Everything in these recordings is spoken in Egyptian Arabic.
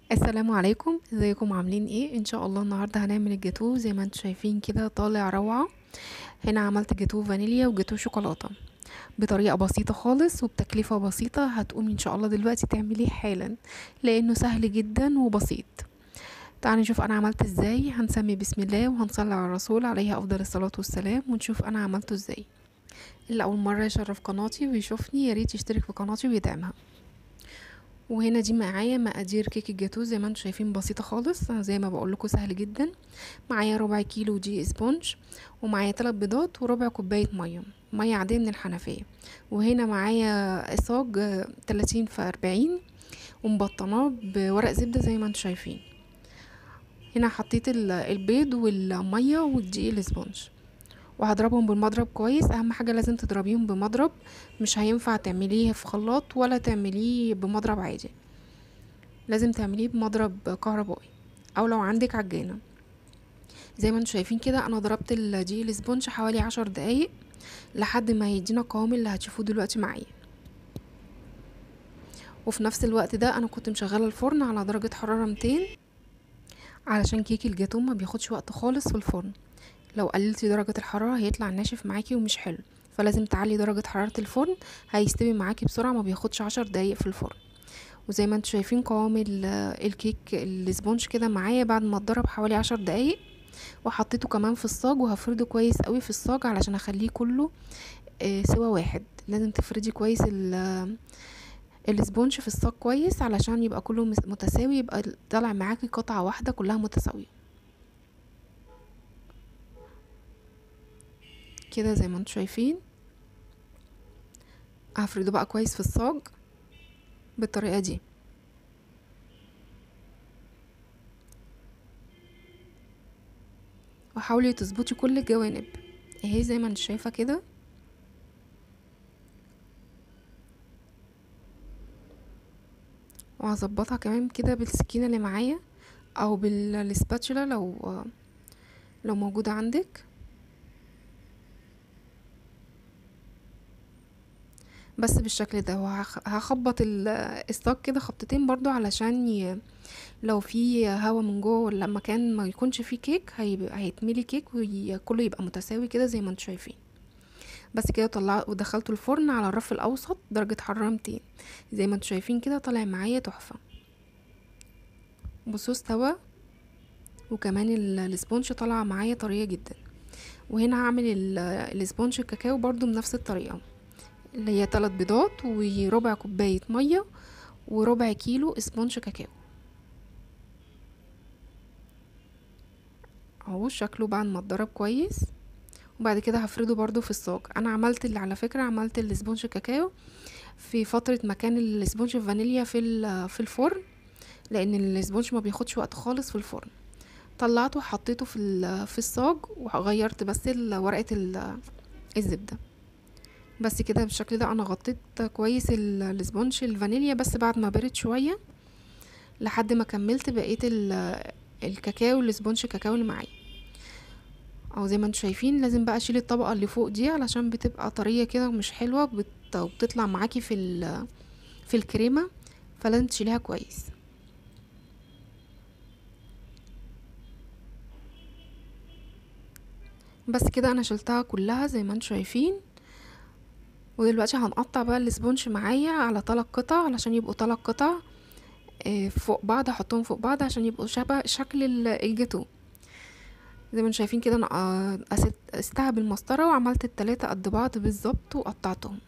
السلام عليكم ازيكم عاملين ايه ان شاء الله النهارده هنعمل الجاتوه زي ما انتم شايفين كده طالع روعه هنا عملت جاتوه فانيليا وجاتوه شوكولاته بطريقه بسيطه خالص وبتكلفه بسيطه هتقومي ان شاء الله دلوقتي تعمليه حالا لانه سهل جدا وبسيط تعالوا نشوف انا عملت ازاي هنسمي بسم الله وهنصلي على الرسول عليه افضل الصلاه والسلام ونشوف انا عملته ازاي اللي اول مره يشرف قناتي ويشوفني يا ريت يشترك في قناتي ويدعمها وهنا دي معايا مقادير كيك الجاتوه زي ما انتم شايفين بسيطه خالص زي ما بقول لكم سهل جدا معايا ربع كيلو دي اسبونج ومعايا ثلاث بيضات وربع كوبايه ميه ميه عاديه من الحنفيه وهنا معايا صاج 30 في 40 ومبطناه بورق زبده زي ما انتم شايفين هنا حطيت البيض والميه والدقيق الاسبونج وهضربهم بالمضرب كويس اهم حاجه لازم تضربيهم بمضرب مش هينفع تعمليه في خلاط ولا تعمليه بمضرب عادي لازم تعمليه بمضرب كهربائي او لو عندك عجانه زي ما انتم شايفين كده انا ضربت الدقيق الاسبونج حوالي عشر دقايق لحد ما يدينا القوام اللي هتشوفوه دلوقتي معايا وفي نفس الوقت ده انا كنت مشغله الفرن على درجه حراره 200 علشان كيك الجاتوه ما بياخدش وقت خالص في الفرن لو قللتي درجة الحرارة هيطلع ناشف معاكي ومش حلو فلازم تعلي درجة حرارة الفرن هيستوي معاكي بسرعة ما بياخدش عشر دقايق في الفرن وزي ما انتم شايفين قوام الكيك الاسبونج كده معايا بعد ما اتضرب حوالي عشر دقايق وحطيته كمان في الصاج وهفرده كويس قوي في الصاج علشان اخليه كله سوا واحد لازم تفردي كويس الاسبونج في الصاج كويس علشان يبقى كله متساوي يبقى طالع معاكي قطعة واحدة كلها متساوية كده زي ما انتم شايفين هفرده بقى كويس في الصاج بالطريقة دي وحاولي تظبطي كل الجوانب اهي زي ما انت شايفة كده وهظبطها كمان كده بالسكينة اللي معايا او بالسباتشولا لو لو موجودة عندك بس بالشكل ده وهخبط الصاج كده خبطتين برضو علشان ي... لو في هوا من جوه ولا مكان ما يكونش فيه كيك هي... هيتملي كيك وكله يبقى متساوي كده زي ما انتم شايفين بس كده طلعت ودخلته الفرن على الرف الاوسط درجه حراره 200 زي ما انتم شايفين كده طالع معايا تحفه بصوا استوى وكمان الاسبونج طالعه معايا طريه جدا وهنا هعمل الاسبونج الكاكاو برضو بنفس الطريقه اللي هي تلات بيضات وربع كوباية مية وربع كيلو اسبونج كاكاو اهو شكله بعد ما اتضرب كويس وبعد كده هفرده برضو في الصاج انا عملت اللي على فكرة عملت الاسبونج كاكاو في فترة مكان الاسبونج الفانيليا في في الفرن لان الاسبونج ما بياخدش وقت خالص في الفرن طلعته وحطيته في في الصاج وغيرت بس ورقة الزبده بس كده بالشكل ده انا غطيت كويس الاسبونج الفانيليا بس بعد ما برد شويه لحد ما كملت بقيه الكاكاو الاسبونج كاكاو اللي معايا او زي ما انتم شايفين لازم بقى اشيل الطبقه اللي فوق دي علشان بتبقى طريه كده ومش حلوه بت... وبتطلع معاكي في ال... في الكريمه فلازم تشيليها كويس بس كده انا شلتها كلها زي ما انتم شايفين ودلوقتي هنقطع بقى الاسبونج معايا على تلات قطع علشان يبقوا تلات قطع فوق بعض احطهم فوق بعض عشان يبقوا شبه شكل الجاتو زي ما انتم شايفين كده انا قستها بالمسطره وعملت التلاتة قد بعض بالظبط وقطعتهم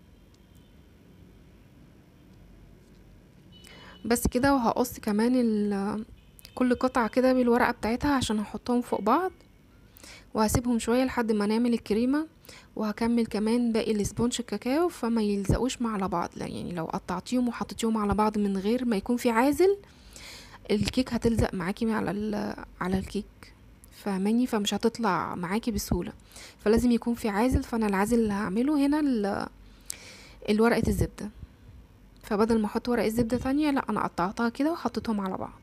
بس كده وهقص كمان كل قطعة كده بالورقة بتاعتها عشان هحطهم فوق بعض وهسيبهم شويه لحد ما نعمل الكريمه وهكمل كمان باقي الاسبونج الكاكاو فما يلزقوش مع بعض لا يعني لو قطعتيهم وحطيتيهم على بعض من غير ما يكون في عازل الكيك هتلزق معاكي على على الكيك فاهماني فمش هتطلع معاكي بسهوله فلازم يكون في عازل فانا العازل اللي هعمله هنا الورقه الزبده فبدل ما احط ورقه زبده تانية لا انا قطعتها كده وحطيتهم على بعض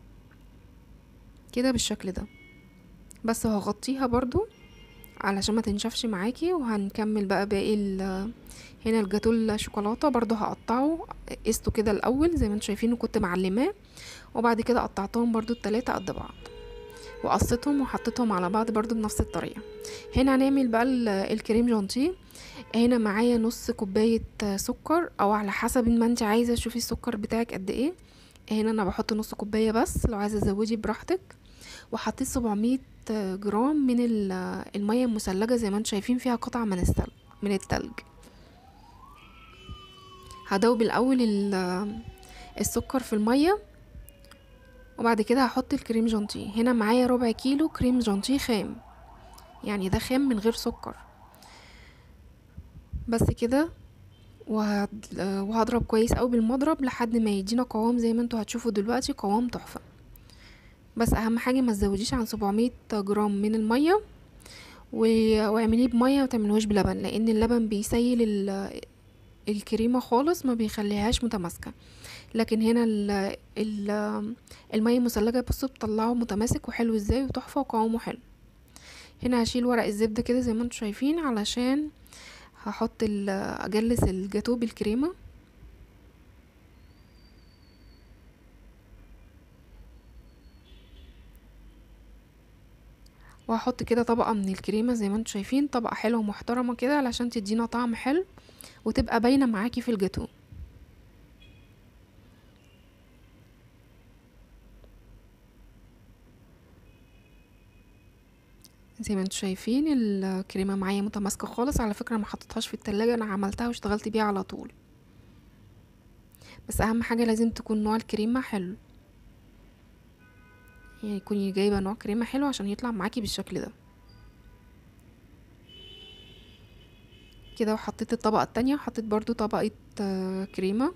كده بالشكل ده بس هغطيها برضو علشان ما تنشفش معاكي وهنكمل بقى باقي هنا الجاتو الشوكولاته برضو هقطعه قسته كده الاول زي ما انتم شايفين كنت معلماه وبعد كده قطعتهم برضو التلاتة قد بعض وقصيتهم وحطيتهم على بعض برضو بنفس الطريقة هنا هنعمل بقى الكريم جانتيه هنا معايا نص كوباية سكر او على حسب ما انت عايزة تشوفي السكر بتاعك قد ايه هنا انا بحط نص كوباية بس لو عايزة تزودي براحتك وحطيت 700 جرام من المية المثلجة زي ما انتم شايفين فيها قطع من التلج من التلج هدوب الاول السكر في المية وبعد كده هحط الكريم جانتيه هنا معايا ربع كيلو كريم جانتيه خام يعني ده خام من غير سكر بس كده وهضرب كويس قوي بالمضرب لحد ما يدينا قوام زي ما انتوا هتشوفوا دلوقتي قوام تحفه بس اهم حاجه ما تزوديش عن 700 جرام من الميه واعمليه بميه وتعملوهاش بلبن لان اللبن بيسيل الكريمه خالص ما بيخليهاش متماسكه لكن هنا ال ال المية المثلجة بصوا بتطلعه متماسك وحلو ازاي وتحفة وقوامه حلو هنا هشيل ورق الزبدة كده زي ما انتم شايفين علشان هحط اجلس الجاتو بالكريمة وهحط كده طبقة من الكريمة زي ما انتم شايفين طبقة حلوة محترمة كده علشان تدينا طعم حلو وتبقى باينة معاكي في الجاتو زي ما انتم شايفين الكريمه معايا متماسكه خالص على فكره ما حطيتهاش في التلاجة انا عملتها واشتغلت بيها على طول بس اهم حاجه لازم تكون نوع الكريمه حلو يعني يكوني جايبه نوع كريمه حلو عشان يطلع معاكي بالشكل ده كده وحطيت الطبقه التانية وحطيت برضو طبقه كريمه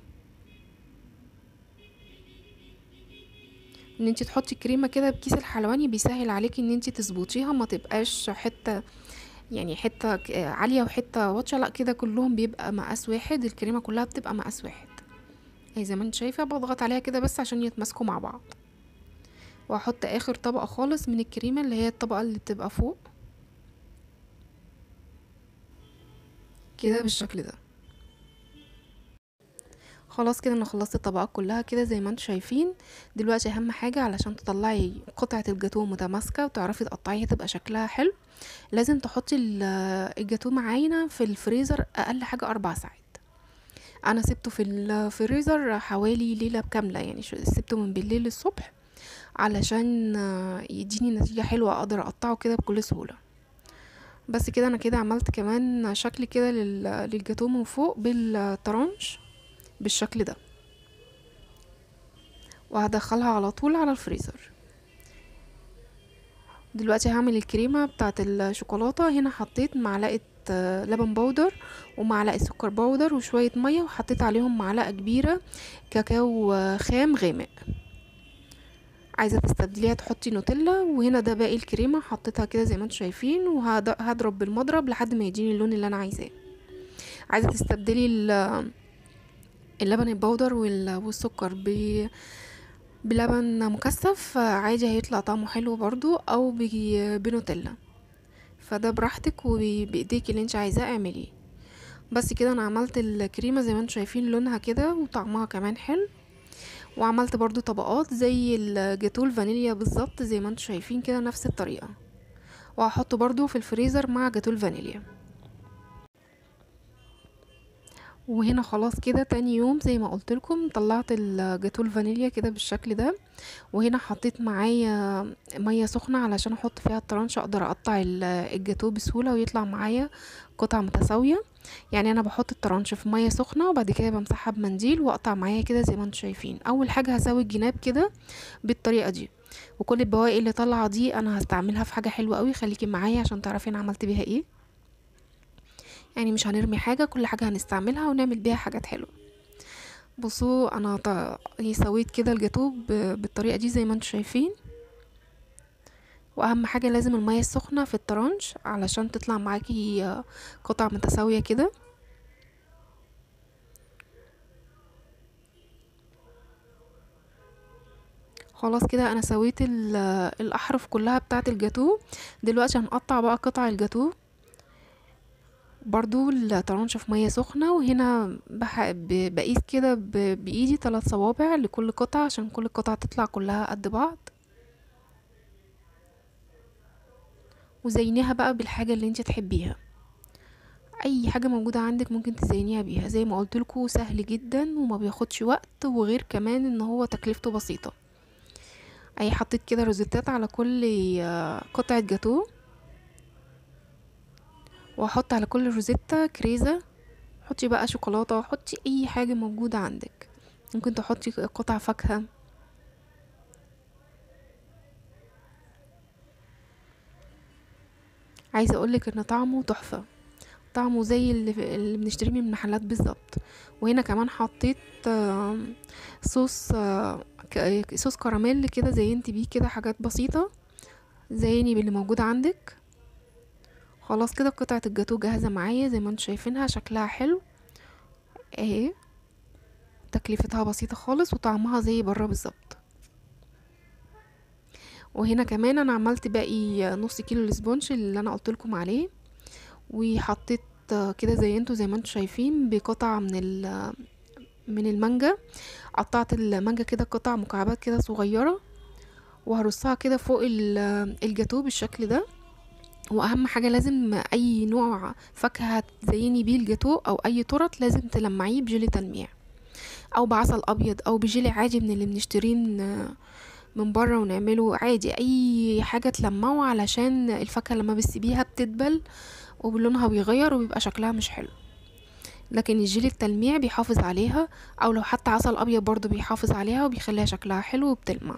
ان انت تحطي كريمه كده بكيس الحلواني بيسهل عليكي ان انت تظبطيها ما تبقاش حته يعني حته عاليه وحته واطيه لا كده كلهم بيبقى مقاس واحد الكريمه كلها بتبقى مقاس واحد اهي زي ما انت شايفه بضغط عليها كده بس عشان يتماسكوا مع بعض واحط اخر طبقه خالص من الكريمه اللي هي الطبقه اللي بتبقى فوق كده بالشكل ده خلاص كده انا خلصت الطبقات كلها كده زي ما انتم شايفين دلوقتي اهم حاجه علشان تطلعي قطعه الجاتوه متماسكه وتعرفي تقطعيها تبقى شكلها حلو لازم تحطي الجاتوه معانا في الفريزر اقل حاجه اربع ساعات انا سبته في الفريزر حوالي ليله كامله يعني سبته من بالليل للصبح علشان يديني نتيجه حلوه اقدر اقطعه كده بكل سهوله بس كده انا كده عملت كمان شكل كده للجاتوه من فوق بالترانش بالشكل ده وهدخلها على طول على الفريزر دلوقتي هعمل الكريمه بتاعه الشوكولاته هنا حطيت معلقه لبن بودر ومعلقه سكر بودر وشويه ميه وحطيت عليهم معلقه كبيره كاكاو خام غامق عايزه تستبدليها تحطي نوتيلا وهنا ده باقي الكريمه حطيتها كده زي ما انتم شايفين وهضرب بالمضرب لحد ما يديني اللون اللي انا عايزاه عايزه تستبدلي اللبن البودر والسكر بلبن مكثف عادي هيطلع طعمه حلو برضو او بنوتيلا فده براحتك وبايديك اللي انت عايزاه اعمليه بس كده انا عملت الكريمه زي ما انتم شايفين لونها كده وطعمها كمان حلو وعملت برضو طبقات زي الجاتو الفانيليا بالظبط زي ما انتم شايفين كده نفس الطريقه وهحطه برضو في الفريزر مع جاتو الفانيليا وهنا خلاص كده تاني يوم زي ما قلت لكم طلعت الجاتو الفانيليا كده بالشكل ده وهنا حطيت معايا ميه سخنه علشان احط فيها الترانش اقدر اقطع الجاتو بسهوله ويطلع معايا قطع متساويه يعني انا بحط الترانش في ميه سخنه وبعد كده بمسحها بمنديل واقطع معايا كده زي ما انتم شايفين اول حاجه هسوي الجناب كده بالطريقه دي وكل البواقي اللي طالعه دي انا هستعملها في حاجه حلوه قوي خليكي معايا عشان تعرفي انا عملت بيها ايه يعني مش هنرمي حاجة كل حاجة هنستعملها ونعمل بيها حاجات حلوة بصوا انا ط... سويت كده الجاتو بالطريقة دي زي ما انتم شايفين واهم حاجة لازم المية السخنة في الترانش علشان تطلع معاكي قطع متساوية كده خلاص كده انا سويت الاحرف كلها بتاعه الجاتو دلوقتي هنقطع بقى قطع الجاتو برضو الطرنشة في مية سخنة وهنا بح... ب- بقيس كده ب... بإيدي ثلاث صوابع لكل قطعة عشان كل قطعة تطلع كلها قد بعض وزينيها بقى بالحاجة اللي انت تحبيها اي حاجة موجودة عندك ممكن تزينيها بيها زي ما قلتلكوا سهل جدا وما بياخدش وقت وغير كمان ان هو تكلفته بسيطة اي حطيت كده روزيتات على كل آه، قطعة جاتوه واحط على كل روزيتا كريزة حطي بقى شوكولاتة حطي اي حاجة موجودة عندك ممكن تحطي قطع فاكهة عايزة اقولك ان طعمه تحفة طعمه زي اللي, في- اللي بنشتريه من المحلات بالظبط وهنا كمان حطيت آم، صوص آه، ك- صوص كراميل كده زينت بيه كده حاجات بسيطة زيني باللي موجود عندك خلاص كده قطعة الجاتو جاهزة معايا زي ما انتم شايفينها شكلها حلو اهي تكلفتها بسيطة خالص وطعمها زي بره بالظبط وهنا كمان انا عملت باقي نص كيلو الاسبونج اللي انا قلت لكم عليه وحطيت كده زينته زي ما انتم شايفين بقطع من ال من المانجا قطعت المانجا كده قطع مكعبات كده صغيرة وهرصها كده فوق ال- الجاتو بالشكل ده واهم حاجه لازم اي نوع فاكهه تزيني بيه الجاتو او اي تورت لازم تلمعيه بجيلي تلميع او بعسل ابيض او بجيلي عادي من اللي بنشتريه من من بره ونعمله عادي اي حاجه تلمعه علشان الفاكهه لما بتسيبيها بتدبل ولونها بيغير وبيبقى شكلها مش حلو لكن الجيلي التلميع بيحافظ عليها او لو حتى عسل ابيض برضو بيحافظ عليها وبيخليها شكلها حلو وبتلمع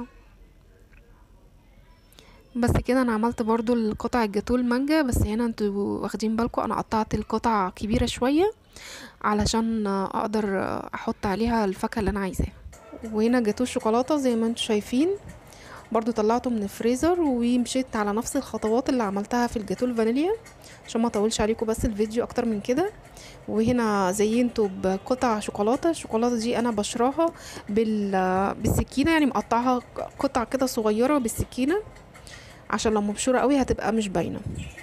بس كده انا عملت برضو القطع الجاتو المانجا بس هنا انتوا واخدين بالكم انا قطعت القطع كبيرة شوية علشان اقدر احط عليها الفاكهة اللي انا عايزاها وهنا جاتو الشوكولاتة زي ما انتوا شايفين برضو طلعته من الفريزر ومشيت على نفس الخطوات اللي عملتها في الجاتو الفانيليا عشان ما اطولش عليكم بس الفيديو اكتر من كده وهنا زينته بقطع شوكولاته الشوكولاته دي انا بشراها بال بالسكينه يعني مقطعها قطع كده صغيره بالسكينه عشان لو مبشوره قوي هتبقى مش باينه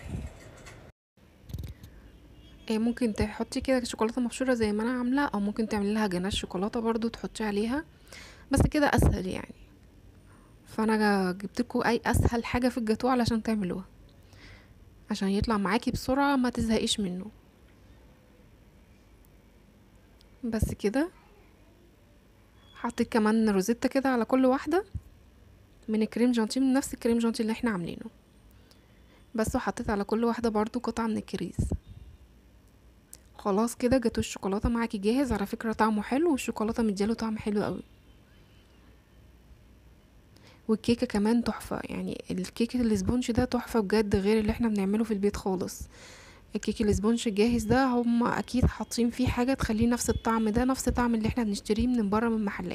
إيه ممكن تحطي كده شوكولاته مبشوره زي ما انا عامله او ممكن تعملي لها جناش شوكولاته برضو تحطي عليها بس كده اسهل يعني فانا جبت لكم اي اسهل حاجه في الجاتو علشان تعملوها عشان يطلع معاكي بسرعه ما تزهقيش منه بس كده حطيت كمان روزيتا كده على كل واحده من الكريم جانتيه من نفس الكريم جانتيه اللي احنا عاملينه بس وحطيت على كل واحده برضو قطعه من الكريز خلاص كده جاتو الشوكولاته معاكي جاهز على فكره طعمه حلو والشوكولاته مدياله طعم حلو قوي والكيكه كمان تحفه يعني الكيكه الاسبونج ده تحفه بجد غير اللي احنا بنعمله في البيت خالص الكيك الاسبونج الجاهز ده هم اكيد حاطين فيه حاجه تخليه نفس الطعم ده نفس الطعم اللي احنا بنشتريه من بره من المحلات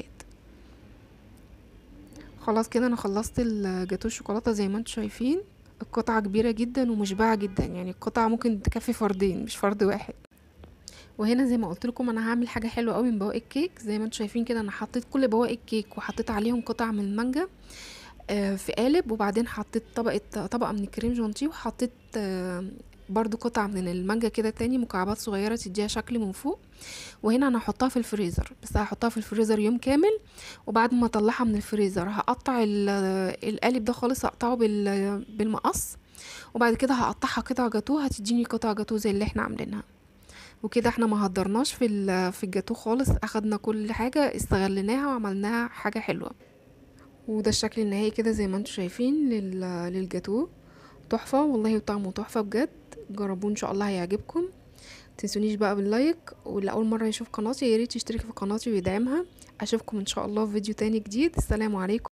خلاص كده انا خلصت الجاتو الشوكولاته زي ما انتم شايفين القطعه كبيره جدا ومشبعه جدا يعني القطعه ممكن تكفي فردين مش فرد واحد وهنا زي ما قلت لكم انا هعمل حاجه حلوه قوي من بواقي الكيك زي ما انتم شايفين كده انا حطيت كل بواقي الكيك وحطيت عليهم قطع من المانجا آه، في قالب وبعدين حطيت طبقه طبقه من الكريم جانتيه وحطيت آه، برضو قطع من المانجا كده تاني مكعبات صغيره تديها شكل من فوق وهنا انا هحطها في الفريزر بس هحطها في الفريزر يوم كامل وبعد ما اطلعها من الفريزر هقطع ال- القالب ده خالص هقطعه بال- بالمقص وبعد كده هقطعها قطع جاتوه هتديني قطع جاتوه زي اللي احنا عاملينها وكده احنا ما هدرناش في ال- في الجاتوه خالص اخدنا كل حاجه استغليناها وعملناها حاجه حلوه وده الشكل النهائي كده زي ما انتم شايفين لل- للجاتوه تحفه والله وطعمه تحفه بجد جربوه ان شاء الله هيعجبكم تنسونيش بقى باللايك واللي اول مره يشوف قناتي يا ريت يشترك في قناتي ويدعمها اشوفكم ان شاء الله في فيديو تاني جديد السلام عليكم